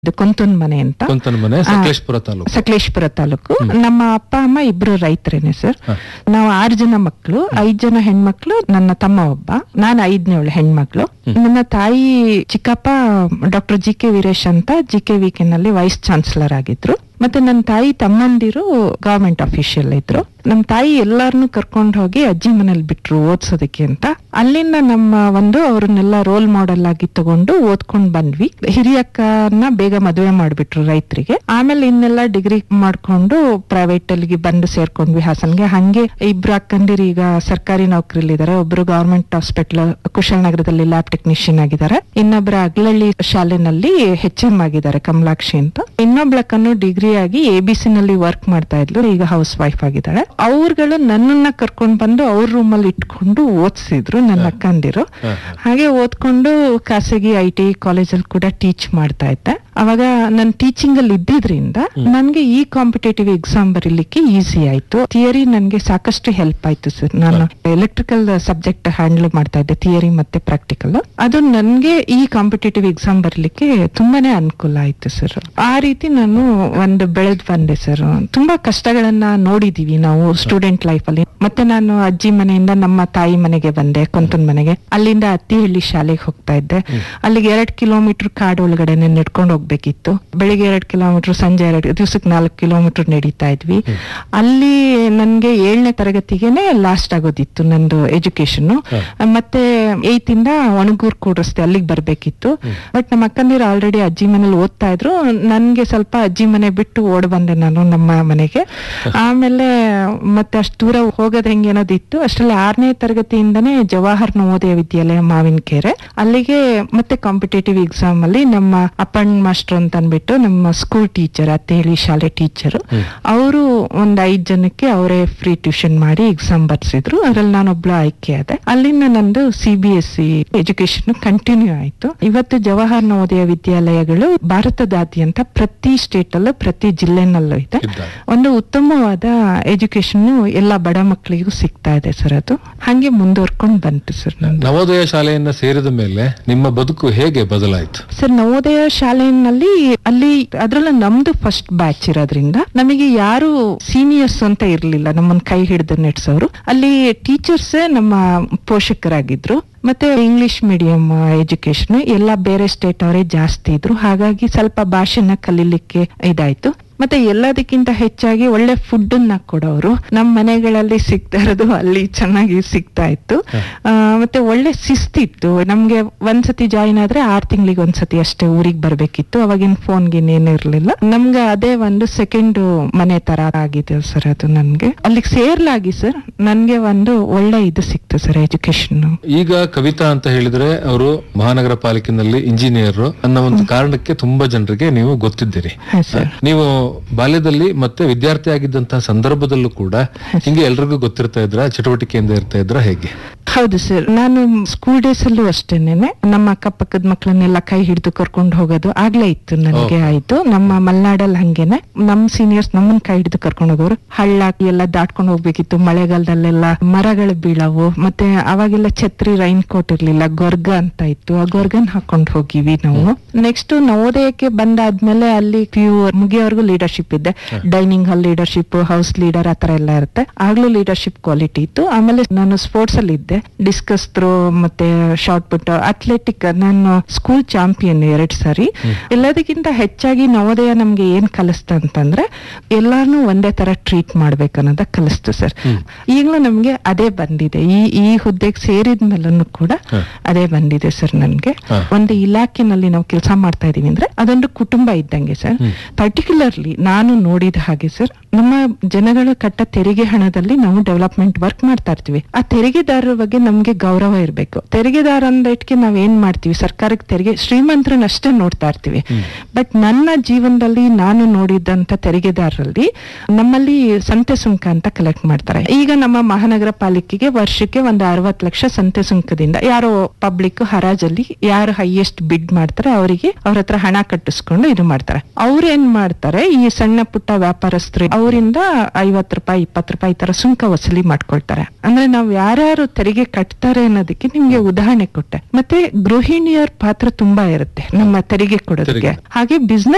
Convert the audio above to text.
ಇದು ಕೊಂತನ್ ಮನೆ ಅಂತ ಕೊಂತನ ಮನೆ ಸಕಲೇಶ್ಪುರ ತಾಲೂಕು ಸಕಲೇಶ್ಪುರ ತಾಲೂಕು ನಮ್ಮ ಅಪ್ಪ ಅಮ್ಮ ಇಬ್ರು ರೈತರೇನೆ ಸರ್ ಹ. ನಾವು ಆರು ಜನ ಮಕ್ಕಳು ಐದ್ ಜನ ಹೆಣ್ಮಕ್ಳು ನನ್ನ ತಮ್ಮ ಒಬ್ಬ ನಾನು ಐದನೇವಳು ಹೆಣ್ಮಕ್ಳು ನನ್ನ ತಾಯಿ ಚಿಕ್ಕಪ್ಪ ಡಾಕ್ಟರ್ ಜಿ ಕೆ ವೀರೇಶ್ ಅಂತ ಜಿ ಕೆ ವಿ ನಲ್ಲಿ ವೈಸ್ ಚಾನ್ಸಲರ್ ಆಗಿದ್ರು ಮತ್ತೆ ನನ್ನ ತಾಯಿ ತಮ್ಮಂದಿರು ಗವರ್ಮೆಂಟ್ ಅಫಿಷಿಯಲ್ ಇದ್ರು ನಮ್ಮ ತಾಯಿ ಎಲ್ಲಾರನ್ನು ಕರ್ಕೊಂಡು ಹೋಗಿ ಅಜ್ಜಿ ಮನೇಲಿ ಬಿಟ್ರು ಓದ್ಸೋದಕ್ಕೆ ಅಂತ ಅಲ್ಲಿಂದ ನಮ್ಮ ಒಂದು ಅವ್ರನ್ನೆಲ್ಲ ರೋಲ್ ಮಾಡೆಲ್ ಆಗಿ ತಗೊಂಡು ಓದ್ಕೊಂಡ್ ಬಂದ್ವಿ ಹಿರಿಯಕ್ಕನ ಬೇಗ ಮದುವೆ ಮಾಡ್ಬಿಟ್ರು ರೈತರಿಗೆ ಆಮೇಲೆ ಇನ್ನೆಲ್ಲ ಡಿಗ್ರಿ ಮಾಡ್ಕೊಂಡು ಪ್ರೈವೇಟ್ ಅಲ್ಲಿಗೆ ಬಂದು ಸೇರ್ಕೊಂಡ್ವಿ ಹಾಸನ್ಗೆ ಹಂಗೆ ಇಬ್ರು ಅಕ್ಕಂದಿರು ಈಗ ಸರ್ಕಾರಿ ನೌಕರಿಲಿದ್ದಾರೆ ಒಬ್ರು ಗವರ್ಮೆಂಟ್ ಹಾಸ್ಪಿಟಲ್ ಕುಶಾಲನಗರದಲ್ಲಿ ಲ್ಯಾಬ್ ಟೆಕ್ನಿಷಿಯನ್ ಆಗಿದ್ದಾರೆ ಇನ್ನೊಬ್ರು ಅಗ್ಲಳ್ಳಿ ಶಾಲೆನಲ್ಲಿ ಹೆಚ್ ಎಂ ಆಗಿದ್ದಾರೆ ಕಮಲಾಕ್ಷಿ ಅಂತ ಇನ್ನೊಬ್ಳಕ್ಕನ್ನು ಡಿಗ್ರಿ ಆಗಿ ಎ ಬಿ ಸಿ ನಲ್ಲಿ ವರ್ಕ್ ಮಾಡ್ತಾ ಇದ್ಲು ಈಗ ಹೌಸ್ ವೈಫ್ ಆಗಿದ್ದಾಳೆ ಅವ್ರುಗಳು ನನ್ನನ್ನ ಕರ್ಕೊಂಡ್ ಬಂದು ಅವ್ರ ರೂಮ್ ಅಲ್ಲಿ ಇಟ್ಕೊಂಡು ಓದಿಸಿದ್ರು ನನ್ನ ಅಕ್ಕಂದಿರು ಹ, ಹಾಗೆ ಓದ್ಕೊಂಡು ಖಾಸಗಿ ಐ ಟಿ ಕಾಲೇಜಲ್ಲಿ ಕೂಡ ಟೀಚ್ ಮಾಡ್ತಾ ಇದ್ದೆ ಅವಾಗ ನಾನು ಟೀಚಿಂಗ್ ಅಲ್ಲಿ ಇದ್ದಿದ್ರಿಂದ ನನ್ಗೆ ಈ ಕಾಂಪಿಟೇಟಿವ್ ಎಕ್ಸಾಮ್ ಬರೀಲಿಕ್ಕೆ ಈಸಿ ಆಯ್ತು ಥಿಯರಿ ನನ್ಗೆ ಸಾಕಷ್ಟು ಹೆಲ್ಪ್ ಆಯ್ತು ಸರ್ ನಾನು ಎಲೆಕ್ಟ್ರಿಕಲ್ ಸಬ್ಜೆಕ್ಟ್ ಹ್ಯಾಂಡಲ್ ಮಾಡ್ತಾ ಇದ್ದೆ ಥಿಯರಿ ಮತ್ತೆ ಪ್ರಾಕ್ಟಿಕಲ್ ಅದು ನನ್ಗೆ ಈ ಕಾಂಪಿಟೇಟಿವ್ ಎಕ್ಸಾಮ್ ಬರಲಿಕ್ಕೆ ತುಂಬಾನೇ ಅನುಕೂಲ ಆಯ್ತು ಸರ್ ಆ ರೀತಿ ನಾನು ಒಂದು ಬೆಳೆದ್ ಬಂದೆ ಸರ್ ತುಂಬಾ ಕಷ್ಟಗಳನ್ನ ನೋಡಿದೀವಿ ನಾವು ಸ್ಟೂಡೆಂಟ್ ಲೈಫ್ ಅಲ್ಲಿ ಮತ್ತೆ ನಾನು ಅಜ್ಜಿ ಮನೆಯಿಂದ ನಮ್ಮ ತಾಯಿ ಮನೆಗೆ ಬಂದೆ ಕೊಂತನ್ ಮನೆಗೆ ಅಲ್ಲಿಂದ ಅತ್ತಿಹಳ್ಳಿ ಶಾಲೆಗೆ ಹೋಗ್ತಾ ಇದ್ದೆ ಅಲ್ಲಿಗೆ ಎರಡ್ ಕಿಲೋಮೀಟರ್ ಕಾಡು ಒಳಗಡೆನೆ ನಡ್ಕೊಂಡು ಹೋಗ್ಬೇಕಿತ್ತು ಬೆಳಿಗ್ಗೆ ಎರಡ್ ಕಿಲೋಮೀಟರ್ ಸಂಜೆ ಎರಡ್ ದಿವಸಕ್ಕೆ ನಾಲ್ಕು ಕಿಲೋಮೀಟರ್ ನಡೀತಾ ಇದ್ವಿ ಅಲ್ಲಿ ನನ್ಗೆ ಏಳನೇ ತರಗತಿಗೆನೆ ಲಾಸ್ಟ್ ಆಗೋದಿತ್ತು ನಂದು ಎಜುಕೇಶನ್ ಮತ್ತೆ ಏತ್ ಇಂದ ಒಣಗೂರ್ ಕೂಡ್ರಸ್ತೆ ಅಲ್ಲಿಗೆ ಬರ್ಬೇಕಿತ್ತು ಬಟ್ ನಮ್ಮ ಅಕ್ಕಂದಿರು ಆಲ್ರೆಡಿ ಅಜ್ಜಿ ಮನೇಲಿ ಓದ್ತಾ ಇದ್ರು ನನ್ಗೆ ಸ್ವಲ್ಪ ಅಜ್ಜಿ ಮನೆ ಬಿಟ್ಟು ಓಡ್ ಬಂದೆ ನಾನು ನಮ್ಮ ಮನೆಗೆ ಆಮೇಲೆ ಮತ್ತೆ ಅಷ್ಟು ದೂರ ಹೋಗೋದ್ ಹೆಂಗೆ ಅನ್ನೋದಿತ್ತು ಅಷ್ಟರಲ್ಲಿ ಆರನೇ ತರಗತಿಯಿಂದನೇ ಜವಾಹರ್ ನವೋದಯ ವಿದ್ಯಾಲಯ ಮಾವಿನಕೆರೆ ಅಲ್ಲಿಗೆ ಮತ್ತೆ ಕಾಂಪಿಟೇಟಿವ್ ಎಕ್ಸಾಮ್ ಅಲ್ಲಿ ನಮ್ಮ ಅಪ್ಪಣ್ ಮಾಸ್ಟರ್ ಅಂತ ಅನ್ಬಿಟ್ಟು ನಮ್ಮ ಸ್ಕೂಲ್ ಟೀಚರ್ ಅತ್ತೇಳಿ ಶಾಲೆ ಟೀಚರ್ ಅವರು ಒಂದ್ ಐದ್ ಜನಕ್ಕೆ ಅವರೇ ಫ್ರೀ ಟ್ಯೂಷನ್ ಮಾಡಿ ಎಕ್ಸಾಮ್ ಬರ್ಸಿದ್ರು ಅದ್ರಲ್ಲಿ ನಾನೊಬ್ಳು ಆಯ್ಕೆ ಆದೆ ಅಲ್ಲಿಂದ ನಂದು C B S C education continue ಆಯ್ತು ಇವತ್ತು ಜವಾಹರ್ ನವೋದಯ ವಿದ್ಯಾಲಯಗಳು ಭಾರತದಾದ್ಯಂತ ಪ್ರತಿ ಸ್ಟೇಟ್ ಅಲ್ಲೂ ಪ್ರತಿ ಜಿಲ್ಲೆನಲ್ಲೂ ಇದೆ ಇದ್ದಾರೆ ಒಂದು ಉತ್ತಮವಾದ ಎಜುಕೇಶನ್ ಎಲ್ಲ ಬಡ ಮಕ್ಕಳಿಗೂ ಸಿಗ್ತಾ ಇದೆ ಸರ್ ಅದು ಹಂಗೆ ಮುಂದುವರ್ಕೊಂಡು ಬಂತು ಸರ್ ನಂದು ನವೋದಯ ಶಾಲೆಯನ್ನ ಸೇರಿದ ಮೇಲೆ ನಿಮ್ಮ ಬದುಕು ಹೇಗೆ ಬದಲಾಯಿತು ಸರ್ ನವೋದಯ ಶಾಲೆಯಲ್ಲಿ ಅಲ್ಲಿ ಅದ್ರಲ್ಲೂ ನಮ್ದು ಫಸ್ಟ್ ಬ್ಯಾಚ್ ಇರೋದ್ರಿಂದ ನಮಗೆ ಯಾರು ಸೀನಿಯರ್ಸ್ ಅಂತ ಇರ್ಲಿಲ್ಲ ನಮ್ಮನ್ನ ಕೈ ಹಿಡಿದು ನೆಡ್ಸೋರು ಅಲ್ಲಿ ಟೀಚರ್ಸ್ ನಮ್ಮ ಪೋಷಕರಾಗಿದ್ರು ಮತ್ತೆ ಇಂಗ್ಲಿಷ್ ಮೀಡಿಯಂ ಎಜುಕೇಶನ್ ಎಲ್ಲ ಬೇರೆ ಸ್ಟೇಟ್ ಅವರೇ ಜಾಸ್ತಿ ಇದ್ರು ಹಾಗಾಗಿ ಸ್ವಲ್ಪ ಭಾಷೆನ ಕಲೀಲಿಕ್ಕೆ ಇದಾಯ್ತು ಮತ್ತೆ ಎಲ್ಲದಕ್ಕಿಂತ ಹೆಚ್ಚಾಗಿ ಒಳ್ಳೆ ಫುಡ್ ಅನ್ನ ಕೊಡೋರು ನಮ್ಮ ಮನೆಗಳಲ್ಲಿ ಸಿಗ್ತಾ ಇರೋದು ಅಲ್ಲಿ ಚೆನ್ನಾಗಿ ಸಿಗ್ತಾ ಇತ್ತು ಆ, ಮತ್ತೆ ಒಳ್ಳೆ ಶಿಸ್ತಿತ್ತು ನಮ್ಗೆ ಒಂದ್ಸತಿ ಜಾಯಿನ್ ಆದ್ರೆ ಆರ್ ತಿಂಗಳಿಗೆ ಒಂದ್ಸತಿ ಅಷ್ಟೇ ಊರಿಗೆ ಬರ್ಬೇಕಿತ್ತು ಅವಾಗಿನ ಫೋನ್ ಗಿನ್ ಏನು ಇರ್ಲಿಲ್ಲ ನಮ್ಗೆ ಅದೇ ಒಂದು ಸೆಕೆಂಡ್ ಮನೆ ತರ ಆಗಿದೆ ಸರ್ ಅದು ನನ್ಗೆ ಅಲ್ಲಿಗೆ ಸೇರ್ಲಾಗಿ ಸರ್ ನನ್ಗೆ ಒಂದು ಒಳ್ಳೆ ಇದು ಸಿಕ್ತು ಸರ್ ಎಜುಕೇಶನ್ ಈಗ ಕವಿತಾ ಅಂತ ಹೇಳಿದ್ರೆ ಅವರು ಮಹಾನಗರ ಪಾಲಿಕೆನಲ್ಲಿ ಇಂಜಿನಿಯರ್ ಅನ್ನೋ ಒಂದು ಕಾರಣಕ್ಕೆ ತುಂಬಾ ಜನರಿಗೆ ನೀವು ಗೊತ್ತಿದ್ದೀರಿ ಹಾ ಸರ್ ನೀವು ಬಾಲ್ಯದಲ್ಲಿ ಮತ್ತೆ ವಿದ್ಯಾರ್ಥಿ ಆಗಿದ್ದಂತಹ ಸಂದರ್ಭದಲ್ಲೂ ಕೂಡ ಹಿಂಗೆ ಎಲ್ರಿಗೂ ಗೊತ್ತಿರ್ತಾ ಇದ್ರ ಚಟುವಟಿಕೆಯಿಂದ ಇರ್ತಾ ಇದ್ರ ಹೇಗೆ ಹೌದು ಸರ್ ನಾನು ಸ್ಕೂಲ್ ಡೇಸ್ ಅಲ್ಲೂ ಅಷ್ಟೇನೆ ನಮ್ಮ ಅಕ್ಕಪಕ್ಕದ ಮಕ್ಕಳನ್ನೆಲ್ಲ ಕೈ ಹಿಡಿದು ಕರ್ಕೊಂಡು ಹೋಗೋದು ಆಗ್ಲೇ ಇತ್ತು ನನಗೆ ಆಯ್ತು ನಮ್ಮ ಮಲ್ನಾಡಲ್ಲಿ ಹಂಗೇನೆ ನಮ್ ಸೀನಿಯರ್ಸ್ ನಮ್ಮನ್ನ ಕೈ ಹಿಡಿದು ಕರ್ಕೊಂಡು ಹೋಗೋರು ಹಳ್ಳ ಎಲ್ಲ ದಾಟ್ಕೊಂಡು ಹೋಗ್ಬೇಕಿತ್ತು ಮಳೆಗಾಲದಲ್ಲೆಲ್ಲ ಮರಗಳು ಬೀಳವು ಮತ್ತೆ ಅವಾಗೆಲ್ಲ ಛತ್ರಿ ರೈನ್ ಕೋಟ್ ಇರ್ಲಿಲ್ಲ ಗೊರ್ಗ ಅಂತ ಇತ್ತು ಆ ಗೊರ್ಗನ್ ಹಾಕೊಂಡು ಹೋಗಿವಿ ನಾವು ನೆಕ್ಸ್ಟ್ ನವೋದಯಕ್ಕೆ ಬಂದಾದ್ಮೇಲೆ ಅಲ್ಲಿ ಪಿ ಯು ಮುಗಿಯೋವರೆಗೂ ಲೀಡರ್ಶಿಪ್ ಇದ್ದೆ dining hall leadership house leader ಆತರ ಎಲ್ಲ ಇರುತ್ತೆ ಆಗ್ಲೂ ಲೀಡರ್ಶಿಪ್ ಕ್ವಾಲಿಟಿ ಇತ್ತು ಆಮೇಲೆ ನಾನು ಸ್ಪೋರ್ಟ್ಸ್ ಅಲ್ಲಿ ಇದ್ದೆ ಡಿಸ್ಕಸ್ ಥ್ರೋ ಮತ್ತೆ ಶಾರ್ಟ್ ಪುಟ್ ಅಥ್ಲೆಟಿಕ್ ನಾನು ಸ್ಕೂಲ್ ಚಾಂಪಿಯನ್ ಎರಡ್ ಸಾರಿ ಎಲ್ಲದಕ್ಕಿಂತ ಹೆಚ್ಚಾಗಿ ನವೋದಯ ನಮ್ಗೆ ಏನ್ ಕಲಿಸ್ತ ಅಂತಂದ್ರೆ ಎಲ್ಲಾರ್ನು ಒಂದೇ ತರ ಟ್ರೀಟ್ ಮಾಡ್ಬೇಕು ಅನ್ನೋದ ಕಲಿಸ್ತು ಸರ್ ಈಗಲೂ ನಮ್ಗೆ ಅದೇ ಬಂದಿದೆ ಈ ಈ ಹುದ್ದೆಗೆ ಸೇರಿದ ಮೇಲೂ ಕೂಡ ಅದೇ ಬಂದಿದೆ ಸರ್ ನನ್ಗೆ ಹ. ಒಂದು ಇಲಾಖೆನಲ್ಲಿ ನಾವು ಕೆಲಸ ಮಾಡ್ತಾ ಇದೀವಿ ಅಂದ್ರೆ ಅದೊಂದು ಕುಟುಂಬ ಇದ್ದಂಗೆ ಸರ್ ಪರ್ಟಿಕ್ಯುಲರ್ಲಿ ನಾನು ನೋಡಿದ ಹಾಗೆ ಸರ್ ನಮ್ಮ ಜನಗಳು ಕಟ್ಟ ತೆರಿಗೆ ಹಣದಲ್ಲಿ ನಾವು ಡೆವಲಪ್ಮೆಂಟ್ ವರ್ಕ್ ಮಾಡ್ತಾ ಇರ್ತೀವಿ ಆ ತೆರಿಗೆದಾರರ ಬಗ್ಗೆ ನಮ್ಗೆ ಗೌರವ ಇರಬೇಕು ತೆರಿಗೆದಾರ ಅಂದ ಇಟ್ಕೆ ನಾವ್ ಏನ್ ಮಾಡ್ತೀವಿ ಸರ್ಕಾರಕ್ಕೆ ತೆರಿಗೆ ಶ್ರೀಮಂತರನ್ನ ಅಷ್ಟೇ ನೋಡ್ತಾ ಇರ್ತೀವಿ ಬಟ್ ನನ್ನ ಜೀವನದಲ್ಲಿ ನಾನು ನೋಡಿದಂತ ತೆರಿಗೆದಾರರಲ್ಲಿ ನಮ್ಮಲ್ಲಿ ಸಂತೆ ಸುಂಕ ಅಂತ ಕಲೆಕ್ಟ್ ಮಾಡ್ತಾರೆ ಈಗ ನಮ್ಮ ಮಹಾನಗರ ಪಾಲಿಕೆಗೆ ವರ್ಷಕ್ಕೆ ಒಂದು ಅರವತ್ ಲಕ್ಷ ಸಂತೆ ಸುಂಕದಿಂದ ಯಾರೋ ಪಬ್ಲಿಕ್ ಹರಾಜಲ್ಲಿ ಯಾರು ಹೈಯೆಸ್ಟ್ ಬಿಡ್ ಮಾಡ್ತಾರೆ ಅವರಿಗೆ ಅವ್ರ ಹತ್ರ ಹಣ ಕಟ್ಟಿಸ್ಕೊಂಡು ಇದು ಮಾಡ್ತಾರೆ ಅವ್ರು ಏನ್ ಮಾಡ್ತಾರೆ ಈ ಸಣ್ಣ ಪುಟ್ಟ ವ್ಯಾಪಾರಸ್ಥರು ಅವರಿಂದ ಐವತ್ ರೂಪಾಯಿ ಇಪ್ಪತ್ ರೂಪಾಯಿ ಈ ತರ ಸುಂಕ ವಸೂಲಿ ಮಾಡ್ಕೊಳ್ತಾರೆ ಅಂದ್ರೆ ನಾವ್ ಯಾರ್ಯಾರು ತೆರಿಗೆ ಕಟ್ತಾರೆ ಅನ್ನೋದಕ್ಕೆ ನಿಮ್ಗೆ ಉದಾಹರಣೆ ಕೊಟ್ಟೆ ಮತ್ತೆ ಗೃಹಿಣಿಯರ ಪಾತ್ರ ತುಂಬಾ ಇರುತ್ತೆ ನಮ್ಮ ತೆರಿಗೆ ಕೊಡೋದಕ್ಕೆ ತೆರಿಗೆ. ಹಾಗೆ ಬಿಸ್ನೆಸ್